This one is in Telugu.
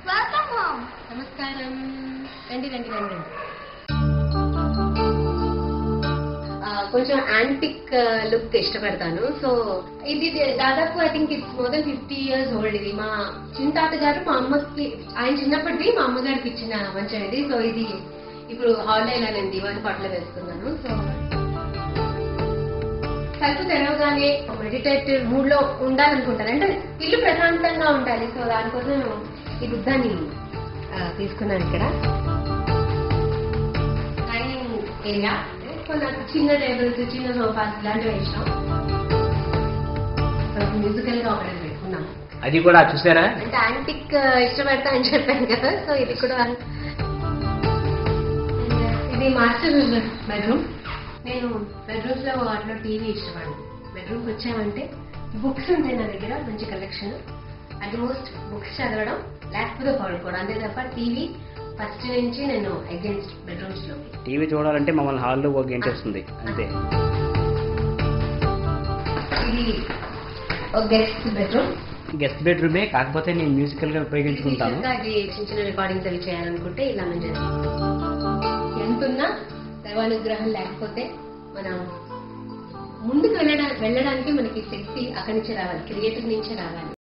వెల్కమ్ హోమ్ నమస్కారం రండి రండి రండి రండి ఆ, కొంచెం యాంటిక్ లుక్ ఇష్టపడతాను సో ఇది దాదాపు I think it's more than fifty years old ఇది మా చిన్న తాత గారు మా అమ్మకి ఆయన చిన్నప్పటిది మా అమ్మగారికి ఇచ్చిన మంచం ఇది సో ఇది ఇప్పుడు హాలిడే నేను దివాళి పాటలో వేసుకున్నాను సో తలుపు తెరవగానే మెడిటేటివ్ మూడ్ లో ఉండాలనుకుంటాను అంటే ఇల్లు ప్రశాంతంగా ఉండాలి సో దానికోసం ఈ బుద్ధాన్ని ఆ, తీసుకున్నాను ఇక్కడ డైనింగ్ ఏరియా సో నాకు చిన్న టేబుల్స్ చిన్న సోఫాస్ ఇలాంటివి ఇష్టం మ్యూజికల్ గా ఒకటి పెట్టుకున్నాను అది కూడా చూసారా అంటే యాంటిక్ ఇష్టపడతా అని చెప్పాను కదా సో ఇది కూడా ఇది మాస్టర్ బెడ్రూమ్ నేను బెడ్రూమ్స్ లో వాటిలో టీవీ ఇష్టపడను బెడ్రూమ్కి వచ్చామంటే బుక్స్ ఉంటాయి నా దగ్గర మంచి కలెక్షన్ అట్ మోస్ట్ బుక్స్ చదవడం లేకపోతే పడుకోవడం అంతే తప్ప టీవీ ఫస్ట్ నుంచి నేను అగేన్స్ట్ బెడ్రూమ్స్ లో టీవీ చూడాలంటే మమ్మల్ని హాల్లో ఒక గంట వస్తుంది అంతే ఇది ఒక గెస్ట్ బెడ్రూమ్ గెస్ట్ బెడ్రూమే కాకపోతే నేను మ్యూజికల్ గా ఉపయోగించుకుంటాను అది చిన్న చిన్న రికార్డింగ్స్ అవి చేయాలనుకుంటే ఇలా మనం చేస్తాం ఎంతున్నా దైవానుగ్రహం లేకపోతే మనం ముందుకు వెళ్ళడా వెళ్ళడానికి మనకి శక్తి అక్కడి నుంచి రావాలి క్రియేటివ్ నుంచే రావాలి